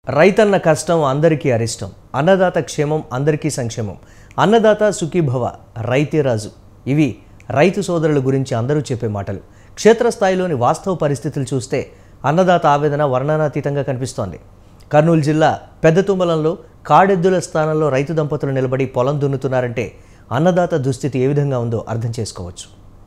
రైతన్న కష్టం అందరికీ అరిష్టం అన్నదాత క్షేమం అందరికీ సంక్షేమం అన్నదాత సుఖీభవ రైతే రాజు ఇవి రైతు సోదరుల గురించి అందరూ చెప్పే మాటలు క్షేత్రస్థాయిలోని వాస్తవ పరిస్థితులు చూస్తే అన్నదాత ఆవేదన వర్ణనాతీతంగా కనిపిస్తోంది కర్నూలు జిల్లా పెద్ద తుమ్మలంలో కాడెద్దుల స్థానంలో రైతు దంపతులు నిలబడి పొలం దున్నుతున్నారంటే అన్నదాత దుస్థితి ఏ విధంగా ఉందో అర్థం చేసుకోవచ్చు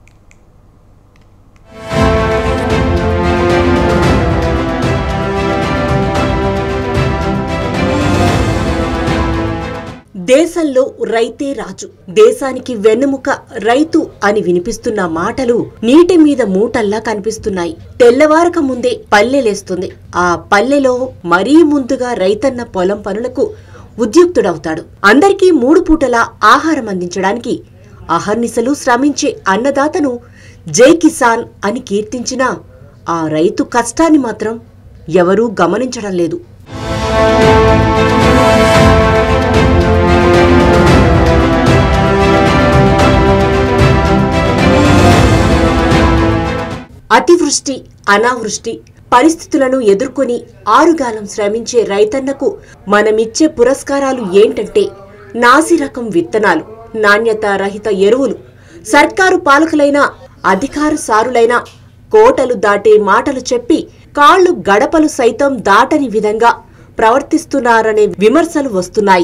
దేశంలో రైతే రాజు దేశానికి వెన్నెముక రైతు అని వినిపిస్తున్న మాటలు నీటి మీద మూటల్లా కనిపిస్తున్నాయి తెల్లవారక ముందే పల్లెలేస్తుంది ఆ పల్లెలో మరీ ముందుగా రైతన్న పొలం పనులకు ఉద్యుక్తుడవుతాడు అందరికీ మూడు పూటల ఆహారం అందించడానికి అహర్నిశలు శ్రమించే అన్నదాతను జై కిసాన్ అని కీర్తించినా ఆ రైతు కష్టాన్ని మాత్రం ఎవరూ గమనించడం లేదు అతివృష్టి అనావృష్టి పరిస్థితులను ఎదుర్కొని ఆరుగాలం శ్రమించే రైతన్నకు మనమిచ్చే పురస్కారాలు ఏంటంటే నాసి రకం విత్తనాలు నాణ్యత రహిత ఎరువులు సర్కారు పాలకులైన అధికార సారులైన కోటలు దాటే మాటలు చెప్పి కాళ్లు గడపలు సైతం దాటని విధంగా ప్రవర్తిస్తున్నారనే విమర్శలు వస్తున్నాయి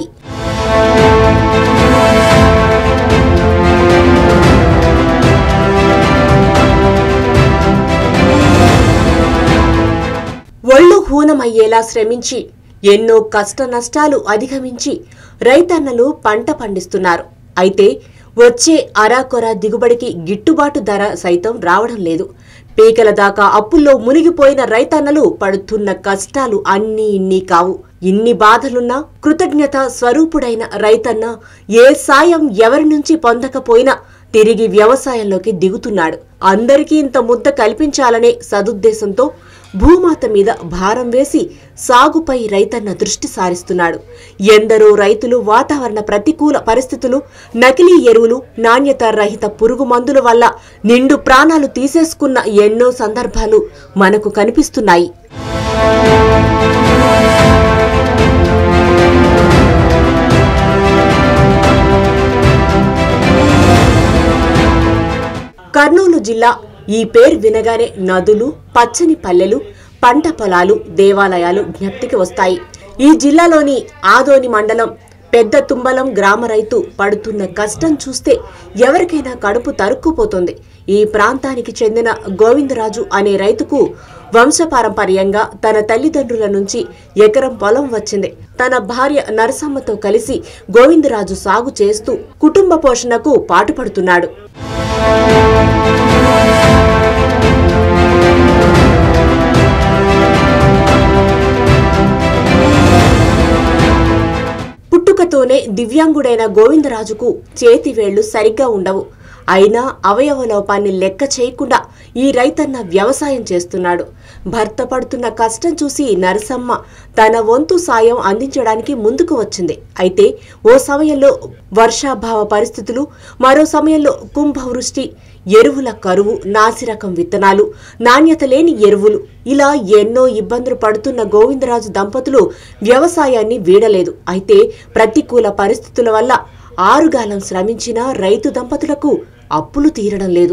ఒళ్ళు హూనమయ్యేలా శ్రమించి ఎన్నో కష్ట నష్టాలు అధిగమించి రైతన్నలు పంట పండిస్తున్నారు అయితే వచ్చే అరాకొర దిగుబడికి గిట్టుబాటు ధర సైతం రావడం లేదు పీకల దాకా అప్పుల్లో మునిగిపోయిన రైతన్నలు పడుతున్న కష్టాలు అన్నీ ఇన్ని కావు ఇన్ని బాధలున్నా కృతజ్ఞత స్వరూపుడైన రైతన్న ఏ సాయం ఎవరి నుంచి పొందకపోయినా తిరిగి వ్యవసాయంలోకి దిగుతున్నాడు అందరికీ ఇంత ముద్ద కల్పించాలనే సదుద్దేశంతో భూమాత మీద భారం వేసి సాగుపై రైతన్న దృష్టి సారిస్తున్నాడు ఎందరో రైతులు వాతావరణ ప్రతికూల పరిస్థితులు నకిలీ ఎరువులు నాణ్యత రహిత పురుగు మందుల వల్ల నిండు ప్రాణాలు తీసేసుకున్న ఎన్నో సందర్భాలు మనకు కనిపిస్తున్నాయి కర్నూలు జిల్లా ఈ పేరు వినగానే నదులు పచ్చని పల్లెలు పంట పొలాలు దేవాలయాలు జ్ఞప్తికి వస్తాయి ఈ జిల్లాలోని ఆదోని మండలం పెద్ద తుంబలం గ్రామ రైతు పడుతున్న కష్టం చూస్తే ఎవరికైనా కడుపు తరుక్కుపోతుంది ఈ ప్రాంతానికి చెందిన గోవిందరాజు అనే రైతుకు వంశపారంపర్యంగా తన తల్లిదండ్రుల నుంచి ఎకరం పొలం వచ్చింది తన భార్య నరసమ్మతో కలిసి గోవిందరాజు సాగు చేస్తూ కుటుంబ పోషణకు పాటుపడుతున్నాడు పుట్టుకతోనే దివ్యాంగుడైన గోవిందరాజుకు చేతి వేళ్లు సరిగ్గా ఉండవు అయినా అవయవ లోపాన్ని లెక్క చేయకుండా ఈ రైతన్న వ్యవసాయం చేస్తున్నాడు భర్త పడుతున్న కష్టం చూసి నరసమ్మ తన వంతు సాయం అందించడానికి ముందుకు వచ్చింది అయితే ఓ సమయంలో వర్షాభావ పరిస్థితులు మరో సమయంలో కుంభవృష్టి ఎరువుల కరువు నాసిరకం విత్తనాలు నాణ్యత లేని ఎరువులు ఇలా ఎన్నో ఇబ్బందులు పడుతున్న గోవిందరాజు దంపతులు వ్యవసాయాన్ని వీడలేదు అయితే ప్రతికూల పరిస్థితుల వల్ల ఆరుగాలం శ్రమించిన రైతు దంపతులకు అప్పులు తీరడం లేదు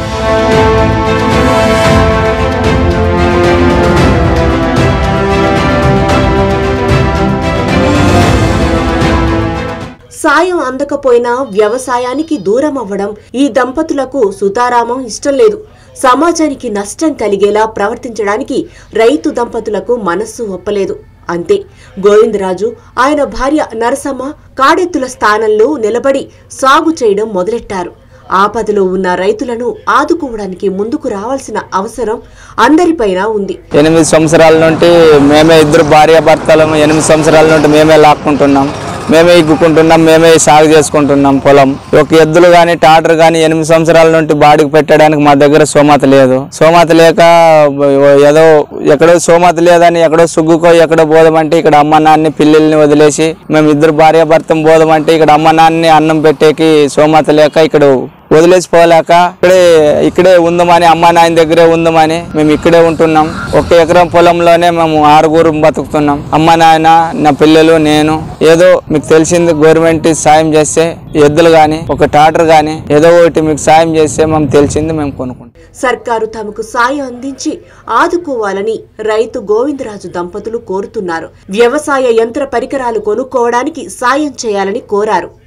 సాయం అందకపోయినా వ్యవసాయానికి దూరం అవ్వడం ఈ దంపతులకు సుతారామం ఇష్టం లేదు సమాజానికి నష్టం కలిగేలా ప్రవర్తించడానికి రైతు దంపతులకు మనస్సు ఒప్పలేదు అంతే గోవిందరాజు ఆయన భార్య నరసమ్మ కాడెత్తుల స్థానంలో నిలబడి సాగు చేయడం మొదలెట్టారు ఆపదలో ఉన్న రైతులను ఆదుకోవడానికి ముందుకు రావాల్సిన అవసరం అందరిపైన ఉంది ఎనిమిది సంవత్సరాల నుండి మేమే ఇద్దరు భార్యాభర్తలము ఎనిమిది సంవత్సరాల నుండి మేమే లాక్కుంటున్నాం మేమే ఇగ్గుకుంటున్నాం మేమే సాగు చేసుకుంటున్నాం పొలం ఒక ఎద్దులు కానీ టాటర్ కానీ ఎనిమిది సంవత్సరాల నుండి బాడికి పెట్టడానికి మా దగ్గర సోమత లేదు సోమత లేక ఏదో ఎక్కడో సోమత లేదని ఎక్కడో సుగ్గుకో ఎక్కడో పోదామంటే ఇక్కడ అమ్మ నాన్ని పిల్లల్ని వదిలేసి మేము ఇద్దరు భార్యాభర్తం పోదామంటే ఇక్కడ అమ్మ నాన్ని అన్నం పెట్టేకి సోమత లేక ఇక్కడ వదిలేసిపోలేక ఇక్కడే ఇక్కడే ఉందామని అమ్మ నాయన దగ్గరే ఉందామని మేము ఇక్కడే ఉంటున్నాం ఒక ఎకరం పొలంలోనే మేము ఆరుగురు బతుకుతున్నాం అమ్మ నాయన నా పిల్లలు నేను ఏదో మీకు తెలిసింది గవర్నమెంట్ సాయం చేస్తే ఎద్దులు గాని ఒక టాటర్ గాని ఏదో ఒకటి మీకు సాయం చేస్తే మేము తెలిసింది మేము కొనుక్కుంటాం సర్కారు తమకు సాయం అందించి ఆదుకోవాలని రైతు గోవిందరాజు దంపతులు కోరుతున్నారు వ్యవసాయ యంత్ర పరికరాలు కొనుక్కోవడానికి సాయం చేయాలని కోరారు